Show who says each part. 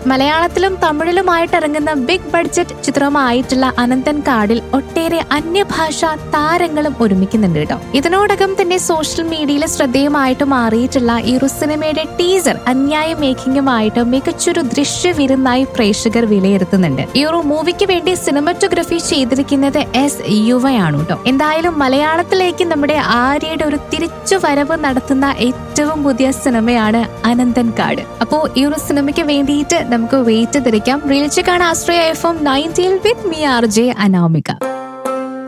Speaker 1: മലയാളത്തിലും തമിഴിലുമായിട്ട് ഇറങ്ങുന്ന ബിഗ് ബഡ്ജറ്റ് ചിത്രമായിട്ടുള്ള അനന്തൻ കാടിൽ ഒട്ടേറെ അന്യഭാഷ താരങ്ങളും ഒരുമിക്കുന്നുണ്ട് കേട്ടോ ഇതിനോടകം തന്നെ സോഷ്യൽ മീഡിയയിൽ ശ്രദ്ധേയമായിട്ട് മാറിയിട്ടുള്ള ഈ ഒരു സിനിമയുടെ ടീസർ അന്യായ മേക്കിംഗുമായിട്ട് മികച്ചൊരു ദൃശ്യവിരുന്നായി പ്രേക്ഷകർ വിലയിരുത്തുന്നുണ്ട് ഈ ഒരു മൂവിക്ക് വേണ്ടി സിനിമറ്റോഗ്രഫി ചെയ്തിരിക്കുന്നത് എസ് യുവയാണ് കേട്ടോ എന്തായാലും മലയാളത്തിലേക്ക് നമ്മുടെ ആര്യയുടെ ഒരു തിരിച്ചു വരവ് നടത്തുന്ന ഏറ്റവും പുതിയ സിനിമയാണ് അനന്തൻ കാട് അപ്പോ ഈ ഒരു സിനിമയ്ക്ക് വേണ്ടിയിട്ട് നമുക്ക് വെയിറ്റ് തിരിക്കാം റീൽച്ച് കാണാൻ ആശ്രയ എഫ് എം നയൻറ്റിയിൽ with me R J Anamika